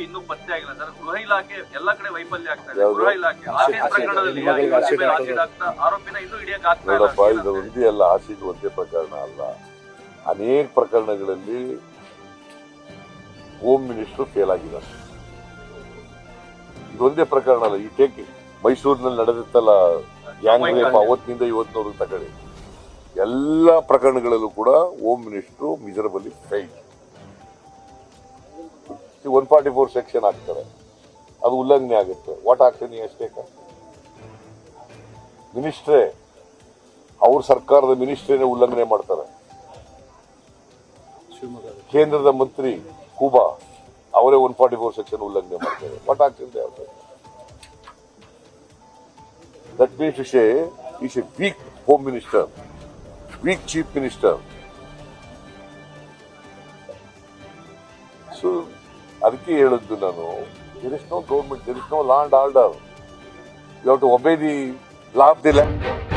ಆರೋಪಿ ಇನ್ನೂ ಪತ್ತೆ ಆಗಿಲ್ಲ ಸರ್ ಗೃಹ ಇಲಾಖೆ ಎಲ್ಲಾ ಕಡೆ ವೈಫಲ್ಯ ಆಗ್ತಾ ಇದೆ ಯಾವ್ದು? ಗೃಹ ಇಲಾಖೆ ಆಸಿಡ್ ಪ್ರಕರಣದಲ್ಲಿ ನಿಮ್ಮ ಮಗಳಿಗೆ ಯುವತಿ ಮೇಲೆ ಆಸಿಡ್ ಆಸಿಡ್ ಆಗ್ತಾ ಆರೋಪಿನ ಇನ್ನೂ ಹಿಡಿಯಕ್ ಆಗ್ತಾ ಇಲ್ಲ ನೋಡಪ್ಪ ಅಂತ ಇದು ಒಂದೇ ಅಲ್ಲ ಆಸಿಡ್ ಒಂದೇ ಪ್ರಕರಣ ಅಲ್ಲ ಅನೇಕ ಪ್ರಕರಣಗಳಲ್ಲಿ ಹೋಮ್ ಮಿನಿಸ್ಟರ್ ಫೇಲ್ ಆಗಿದ್ದಾರೆ ಇದೊಂದೇ ಪ್ರಕರಣ ಅಲ್ಲ ಈ ಟೇಕ್ ಮೈಸೂರಿನಲ್ಲಿ ನಡೆದಿತ್ತಲ್ಲ ಗ್ಯಾಂಗ್ ರೇಪ್ ಅವತ್ತಿನಿಂದ ಇವತ್ತಿನವರೆಗೆ ತಗೊಳ್ಳಿ ಎಲ್ಲ ಪ್ರಕರಣಗಳಲ್ಲೂ ಕೂಡ home minister miserably fail one forty four section ಹಾಕ್ತಾರೆ ಅದು ಉಲ್ಲಂಘನೆ ಆಗುತ್ತೆ ವಾಟ್ ಆಕ್ಷನ್ ಅಷ್ಟೇ ಮಿನಿಸ್ಟ್ರೇ ಅವ್ರ ಸರ್ಕಾರದ ಮಿನಿಸ್ಟ್ರೇನೆ ಉಲ್ಲಂಘನೆ ಮಾಡ್ತಾರೆ ಶಿವಮೊಗ್ಗ ಕೇಂದ್ರದ ಮಂತ್ರಿ ಕೂಬಾ ಅವರೇ ಒನ್ ಫಾರ್ಟಿ ಫೋರ್ ಸೆಕ್ಷನ್ ಉಲ್ಲಂಘನೆ ಮಾಡ್ತಾರೆ what action that means to say is a weak home minister weak chief minister so ಅದಕ್ಕೆ ಹೇಳಿದ್ದು ನಾನು there is no government there is no law and order you have to obey the law of the land